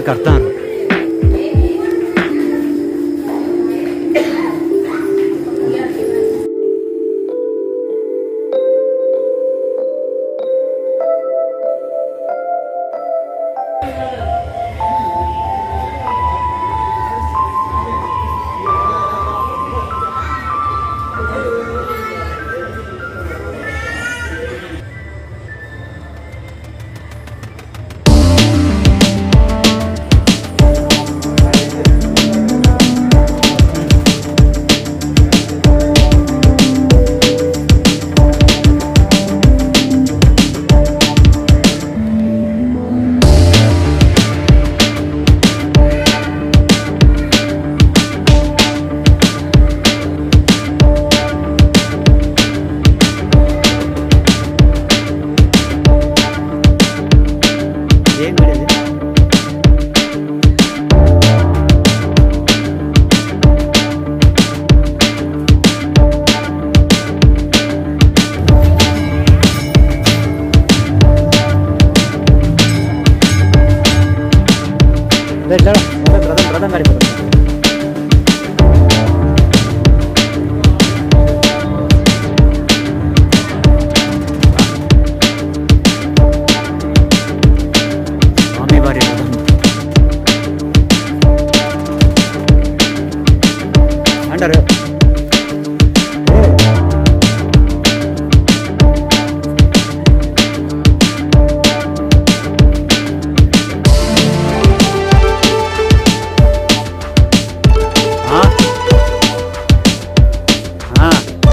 కడతారు ఏం గుడి అది? లే, లే, మొదలు రథం రథం గడిపోతుంది స్వామి వారి రథం అంటారు ఆ? ఆ.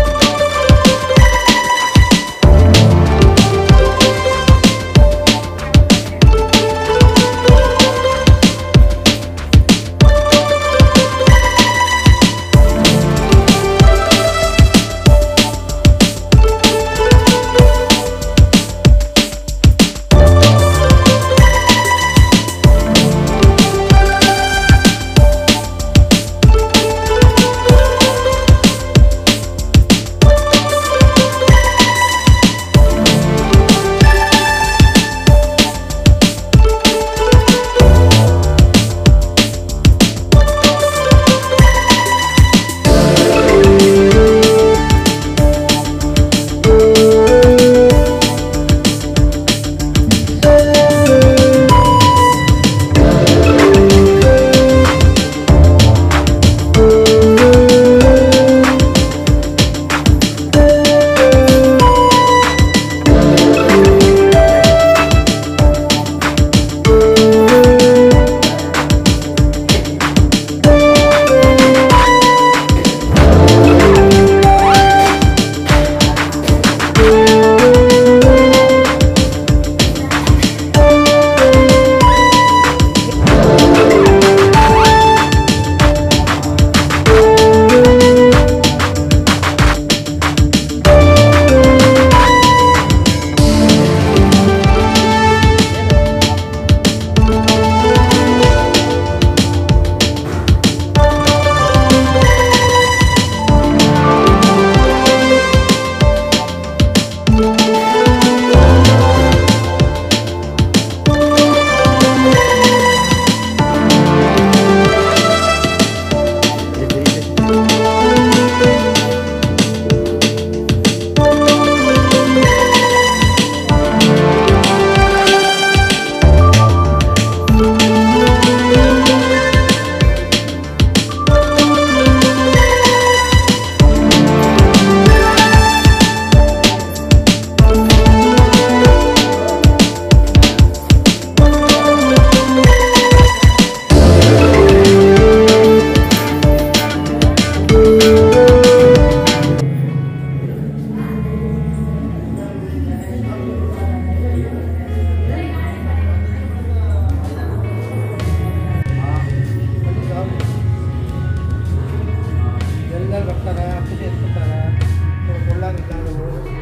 ಎಲ್ಲರೂ ಬರ್ತಾರೆ ಪೂಜೆ ಎತ್ಕೊತಾರೆ ಕೊಳ್ಳಾಗಿದ್ದಾರೆ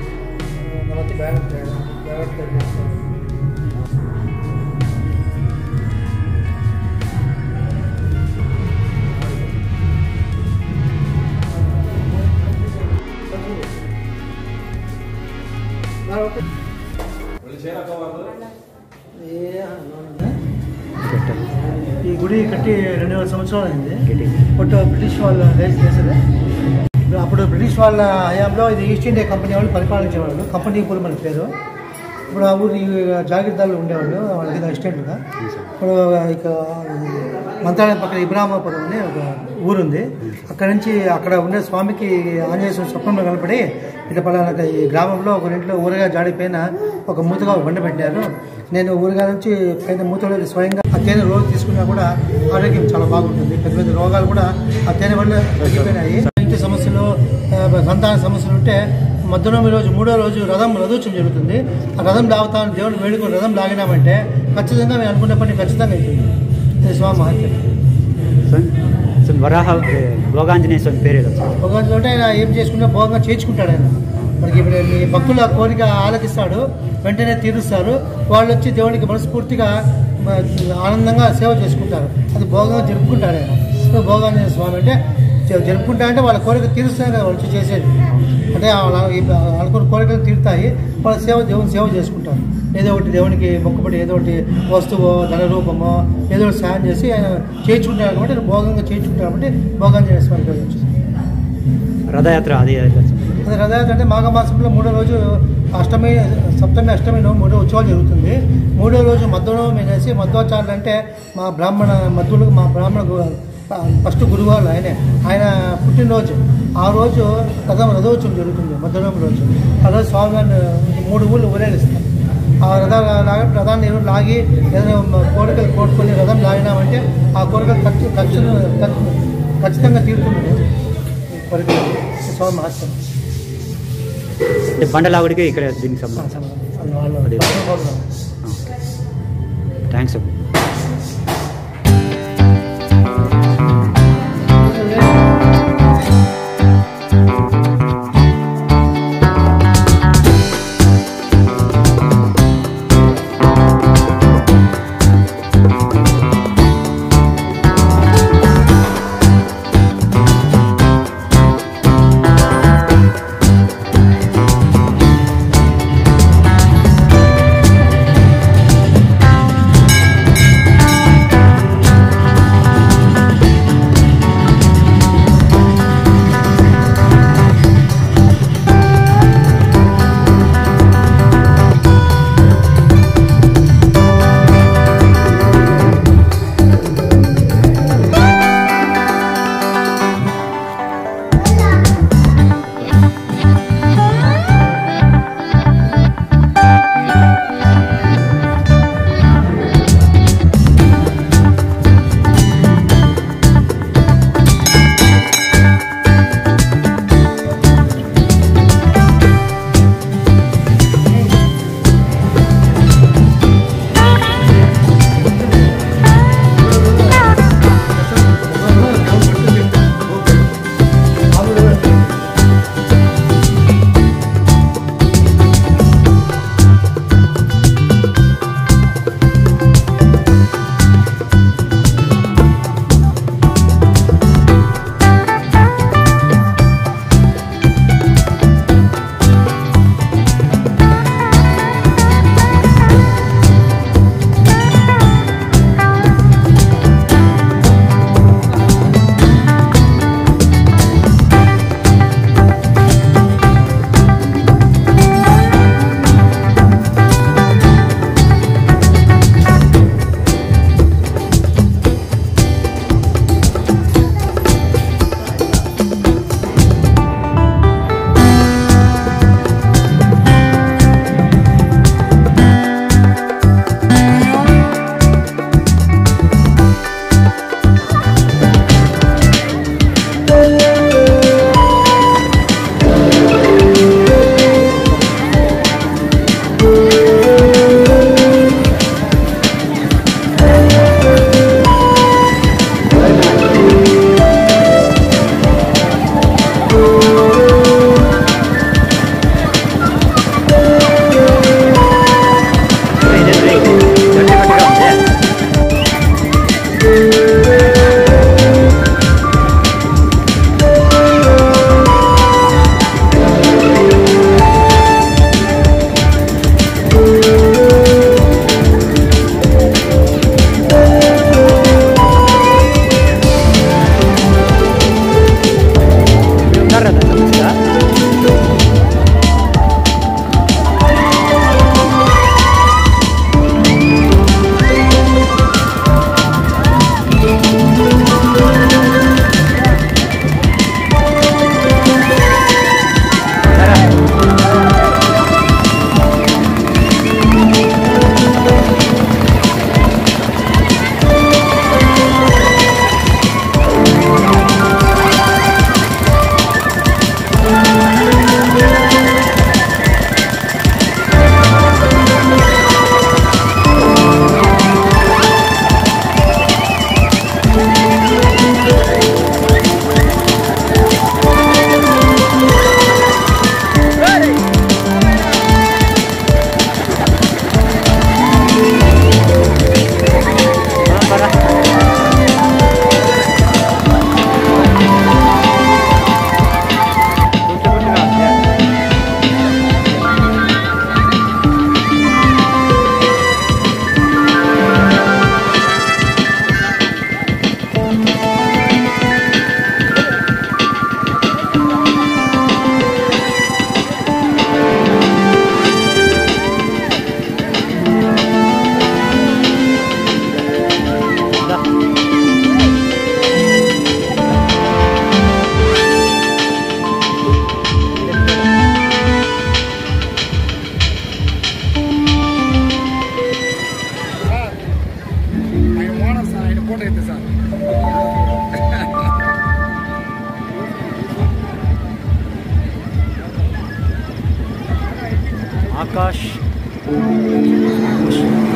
ಮತ್ತೆ ಬೇಡ ಬೇಡ ಬೇಡ ఏ ನೋಡಿದ್ರೆ పెట్టారు ఈ గుడి కట్టి రెండు వేల సంవత్సరాలు అయింది గట్టి. బట్ బ్రిటిష్ వాళ్ళు రేస్ చేసేది అప్పుడు బ్రిటిష్ వాళ్ళ హయాంలో ఇది ఈస్ట్ ఇండియా కంపెనీ వాళ్ళు పరిపాలించేవాళ్ళు కంపెనీ పూర్ మన పేరు ఇప్పుడు ఆ ఊరి జాగీర్దారులు ఉండేవాళ్ళు వాళ్ళకి అసిస్టెంట్గా ఇప్పుడు ఇక మంత్రాలయం పక్కన ఇబ్రాహ్మపురం అని ఒక ఊరుంది అక్కడ నుంచి అక్కడ ఉండే స్వామికి ఆంజనేయ స్వామి స్వప్నంలో కనపడి ఇట్లా పలానా ఈ గ్రామంలో ఒక ఇంట్లో ఊరగా జాడిపోయిన ఒక మూతగా ఒక బండ పెట్టారు నేను ఊరగా నుంచి పైన మూతలో స్వయంగా ఆ తేనె రోజు తీసుకున్నా కూడా ఆరోగ్యం చాలా బాగుంటుంది పెద్ద పెద్ద రోగాలు కూడా ఆ తేనె వల్ల తగ్గిపోయినాయి ఇంటి సమస్యలు ఆ, సంతాన సమస్యలు ఉంటే మధ్యాహ్నం రోజు మూడో రోజు రథం రథోత్సవం జరుగుతుంది ఆ రథం లాగుతాను దేవుడు వేడుకొని రథం లాగినామంటే ఖచ్చితంగా మేము అనుకున్న పని ఖచ్చితంగా అవుతుంది ఇది స్వామి మహత్యం స్వామి స్వామి వరాహ అదే, భోగాంజనేయ స్వామి పేరు ఏదో స్వామి. ఒక అంటే ఆయన ఏం చేసుకున్నా భోగంగా చేర్చుకుంటాడు ఆయన మనకి ఇప్పుడు మీ భక్తుల కోరిక ఆలకిస్తాడు వెంటనే తీరుస్తారు వాళ్ళు వచ్చి దేవునికి మనస్ఫూర్తిగా మ- ఆనందంగా సేవ చేసుకుంటారు అది భోగంగా జరుపుకుంటాడు ఆయన సో భోగాంజనేయ స్వామి అంటే జ- జరుపుకుంటా అంటే వాళ్ళ కోరిక తీరుస్తాయి కదా వాళ్ళు వచ్చి చేసేది అంటే వాళ్ళ అనుకున్న కోరికలు తీరుతాయి వాళ్ళ సేవ దేవుని సేవ చేసుకుంటారు ఏదో ఒకటి దేవునికి మొక్కుబడి ఏదో ఒకటి వస్తువు ధన రూపమో ఏదో ఒకటి సాయం చేసి ఆయన చేర్చుకుంటారు కాబట్టి ఆయన భోగంగా చేర్చుకుంటారు కాబట్టి భోగాంజనేయ స్వామి పేరు వచ్చింది రథయాత్ర అది అది స్వామి. అది రథయాత్ర అంటే మాఘమాసంలో మూడో రోజు అష్టమి సప్తమి అష్టమి నవమి మూడో ఉత్సవాలు జరుగుతుంది మూడో రోజు మధ్వనవమి అనేసి మధ్వాచార్యులు అంటే మా బ్రాహ్మణ మధ్వులు మా బ్రాహ్మణ గు- ఫస్ట్ గురువారు ఆయనే ఆయన పుట్టినరోజు ఆ రోజు రథం రథోత్సవం జరుగుతుంది మధ్వనవమి రోజు ఆ రోజు స్వామివారిని మూడు ఊళ్ళు ఊరేగిస్తారు ఆ రథం లాగా రథాన్ని ఎవరు లాగి ఏదైనా కోరికలు కోరుకొని రథం లాగినామంటే ఆ కోరికలు ఖర్చు ఖర్చును ఖర్చు- ఖచ్చితంగా తీరుతుంది కోరికలు స్వామి మహత్యం అంటే బండలాగుడికి ఇక్కడ దీనికి సంబంధం అదే. థ్యాంక్స్ స్వామి ఆ ఆకాష్